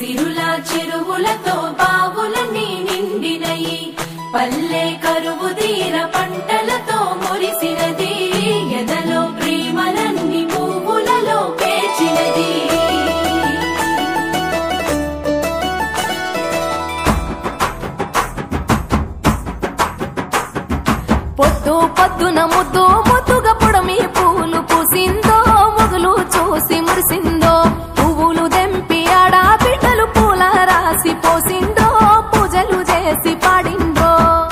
సిరుల చెరువులతో బావులన్నీ నిండినయి పల్లె కరువు తీర పంటలతో మురిసినది ఎదలో ప్రేమలన్నీ పువ్వులలో పేర్చినది పొద్దు పొద్దున ముద్దు ముద్దుగా పొడమి పూలు పూసిందో మొగులు చూసి మురిసిందో పువ్వులు దెంపి ఆడా బిడ్డలు పూల రాసి పోసిందో పూజలు చేసి పాడిందో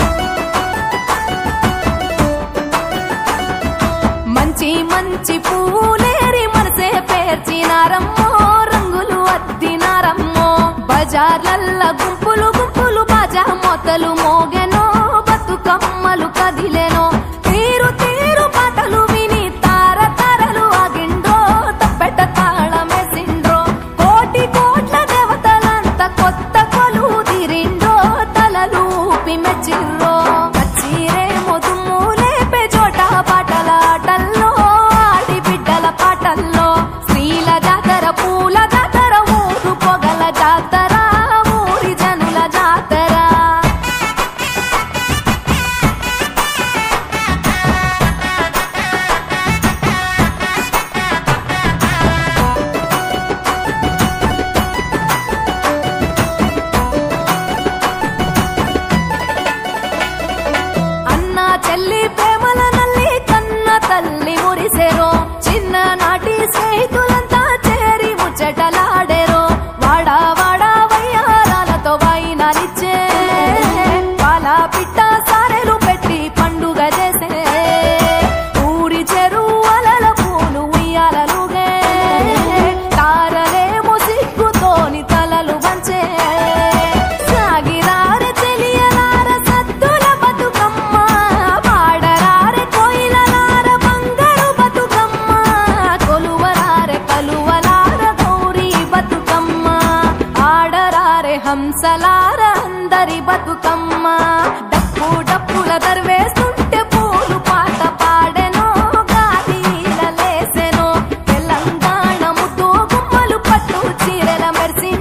మంచి మంచి పూలేరి మనసే పేర్చినారమ్మో రంగులు అద్దినారమ్మో బజార్లల్ల గుంపులు గుంపులు బాజా మొత్తలు మోగెనో బతుకమ్మలు కదిలెనో తీరు తీరు పాటలు విని తార తారలు ఆగిండ్రో తప్పెట తాళమేసిండ్రో కోటి కోట్ల దేవతలంత కొత్త కొలు తిరిండ్రో తలలు ఊపి మెచ్చిర్రో కచ్చిరేమో దుమ్ము లేపే చోట పాటల ఆటల్లో ఆడి బిడ్డల పాటల్లో స్త్రీల జాతర పూల జాతర ఊరు పొగల జాతర ఊరి జనుల జాతర అన్న చెల్లి ప్రేమల నల్లి కన్న తల్లి మురిసెరో చిన్న నాటి స్నేహితులంతా చేరి ముచ్చటలాడెరో వాడా వాడా వయ్యారాలతో వైనాలిచ్చే పాల పిట్ట సారెలు పెట్టి పండుగ చేసే ఊరి చెరువుల పూలు ఉయ్యాలలుగే తారలేమో సిగ్గుతోని తలలు వంచే సాగిరారె చెలియలార సద్దుల బతుకమ్మ పాడరారె కోయిలలార బంగారు బతుకమ్మ కొలువరారె కలువలార గౌరీ బతుకమ్మ ఆడరారె హంసలార అందరి బతుకమ్మ డప్పు డప్పుల దర్వేస్తుంటే పూలు పాట పాడెనో గాలిల లేసెనో తెలంగాణ ముద్దు గుమ్మలు పట్టు చీరల మెరిసి